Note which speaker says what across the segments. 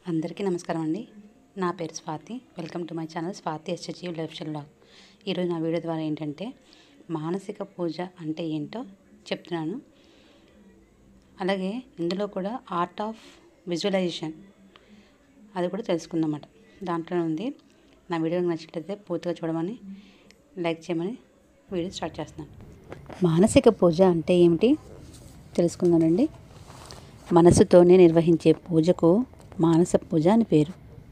Speaker 1: అందరికీ నమస్కారం అండి నా పేరు Swathi welcome to my channel Swathi ఎస్హెచ్యూ లైఫ్ స్టైల్ బ్లాగ్ ఈరోజు నా వీడియో ద్వారా ఏంటంటే మానసిక పూజ అంటే ఏంటో చెప్తున్నాను అలాగే ఇందులో కూడా ఆర్ట్ ఆఫ్ విజువలైజేషన్ అది కూడా తెలుసుకుందామన్నమాట దాంట్లోనే ఉంది నా వీడియో నచ్చినట్లయితే పూర్తిగా చూడమని లైక్ చేయమని వీడియో స్టార్ట్ చేస్తున్నాను మానసిక పూజ అంటే ఏమిటి తెలుసుకుందామండి మనసుతోనే నిర్వహించే పూజకు మానస పూజ అని పేరు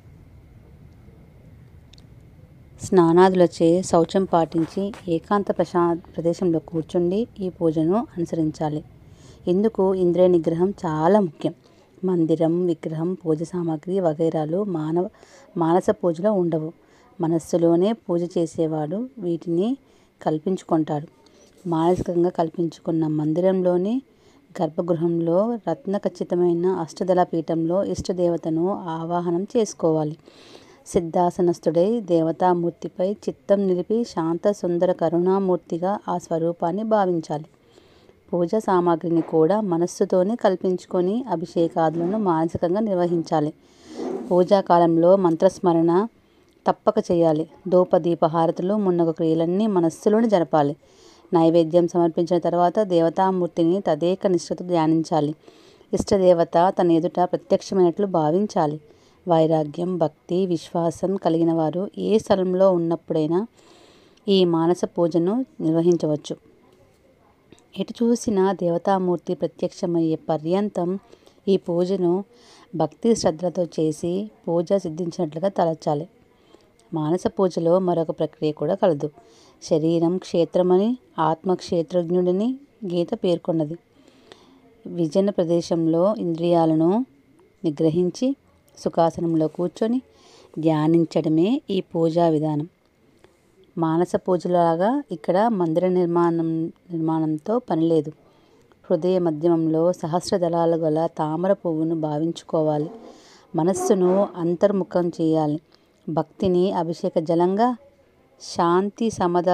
Speaker 1: స్నానాదులచే శౌచం పాటించి ఏకాంత ప్రశా ప్రదేశంలో కూర్చుండి ఈ పూజను అనుసరించాలి ఇందుకు ఇంద్రియ నిగ్రహం చాలా ముఖ్యం మందిరం విగ్రహం పూజ సామాగ్రి వగైరాలు మానవ మానస పూజలో ఉండవు మనస్సులోనే పూజ చేసేవాడు వీటిని కల్పించుకుంటాడు మానసికంగా కల్పించుకున్న మందిరంలోని గర్భగృహంలో రత్న ఖచ్చితమైన అష్టదళ పీఠంలో ఇష్టదేవతను ఆవాహనం చేసుకోవాలి సిద్ధాసనస్థుడై దేవతామూర్తిపై చిత్తం నిలిపి శాంత సుందర కరుణామూర్తిగా ఆ స్వరూపాన్ని భావించాలి పూజ సామాగ్రిని కూడా మనస్సుతోనే కల్పించుకొని అభిషేకాదులను మానసికంగా నిర్వహించాలి పూజాకాలంలో మంత్రస్మరణ తప్పక చేయాలి ధూపదీప హారతులు మున్నగు క్రియలన్నీ మనస్సులోనే జరపాలి నైవేద్యం సమర్పించిన తర్వాత దేవతామూర్తిని తదేక నిష్ఠతో ధ్యానించాలి ఇష్టదేవత తన ఎదుట ప్రత్యక్షమైనట్లు భావించాలి వైరాగ్యం భక్తి విశ్వాసం కలిగిన వారు ఏ స్థలంలో ఉన్నప్పుడైనా ఈ మానస పూజను నిర్వహించవచ్చు ఎటు చూసినా దేవతామూర్తి ప్రత్యక్షమయ్యే పర్యంతం ఈ పూజను భక్తి శ్రద్ధలతో చేసి పూజ సిద్ధించినట్లుగా తలచాలి మానస పూజలో మరొక ప్రక్రియ కూడా కలదు శరీరం క్షేత్రమని ఆత్మ క్షేత్రజ్ఞుడిని గీత పేర్కొన్నది విజన ప్రదేశంలో ఇంద్రియాలను నిగ్రహించి సుఖాసనంలో కూర్చొని ధ్యానించడమే ఈ పూజా విధానం మానస పూజలాగా ఇక్కడ మందిర నిర్మాణం నిర్మాణంతో పనిలేదు హృదయ మధ్యమంలో సహస్ర దళాలు గల తామర పువ్వును భావించుకోవాలి మనస్సును అంతర్ముఖం చేయాలి భక్తిని అభిషేక జలంగా శాంతి సమద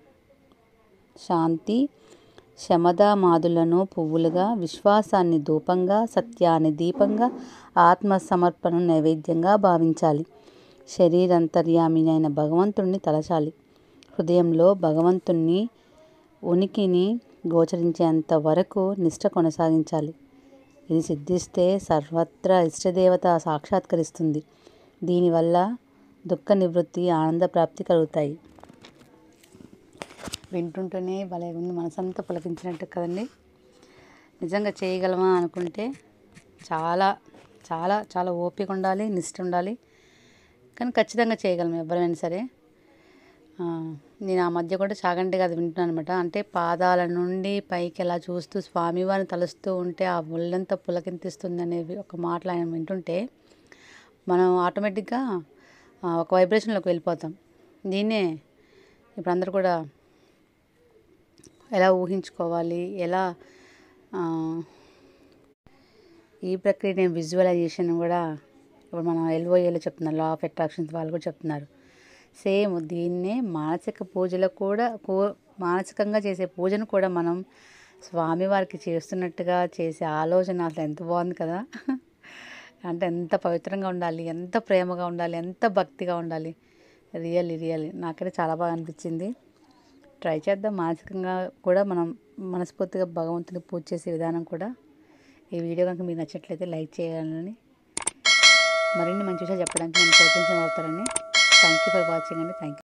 Speaker 1: శాంతి శమదామాదులను పువ్వులుగా విశ్వాసాన్ని ధూపంగా సత్యాన్ని దీపంగా ఆత్మ సమర్పణ నైవేద్యంగా భావించాలి శరీరంతర్యామి అయిన భగవంతుణ్ణి తలచాలి హృదయంలో భగవంతుణ్ణి ఉనికిని గోచరించేంత వరకు నిష్ట కొనసాగించాలి ఇది సిద్ధిస్తే సర్వత్రా ఇష్టదేవత సాక్షాత్కరిస్తుంది దీనివల్ల దుఃఖ నివృత్తి ఆనంద ప్రాప్తి కలుగుతాయి వింటుంటేనే భలే ఉంది మనసంతా పులకించినట్టు కదండి నిజంగా చేయగలమా అనుకుంటే చాలా చాలా చాలా ఓపిక ఉండాలి నిష్ట ఉండాలి కానీ ఖచ్చితంగా చేయగలం ఎవరైనా సరే నేను ఆ మధ్య కూడా చాగంటి అది వింటున్నాను అనమాట అంటే పాదాల నుండి పైకి ఎలా చూస్తూ స్వామివారిని తలుస్తూ ఉంటే ఆ ఒళ్ళంతా పులకింతిస్తుంది అనేవి ఒక మాటలు ఆయన వింటుంటే మనం ఆటోమేటిక్గా ఒక వైబ్రేషన్లోకి వెళ్ళిపోతాం దీన్నే ఇప్పుడు అందరు కూడా ఎలా ఊహించుకోవాలి ఎలా ఈ ప్రక్రియ విజువలైజేషన్ కూడా ఇప్పుడు మనం ఎల్ఓఏలో చెప్తున్నారు లా ఆఫ్ అట్రాక్షన్స్ వాళ్ళు కూడా చెప్తున్నారు సేమ్ దీన్నే మానసిక పూజలో కూడా కూ మానసికంగా చేసే పూజను కూడా మనం స్వామివారికి చేస్తున్నట్టుగా చేసే ఆలోచన అసలు ఎంత బాగుంది కదా అంటే ఎంత పవిత్రంగా ఉండాలి ఎంత ప్రేమగా ఉండాలి ఎంత భక్తిగా ఉండాలి రియల్లీ రియల్లీ నాకైతే చాలా బాగా అనిపించింది ట్రై చేద్దాం మానసికంగా కూడా మనం మనస్ఫూర్తిగా భగవంతుని పూజ చేసే విధానం కూడా ఈ వీడియో కనుక మీకు నచ్చినట్లయితే లైక్ చేయాలని మరిన్ని మంచి విషయాలు చెప్పడానికి నేను ప్రోత్సహించబడతారని థ్యాంక్ యూ ఫర్ వాచింగ్ అండి థ్యాంక్ యూ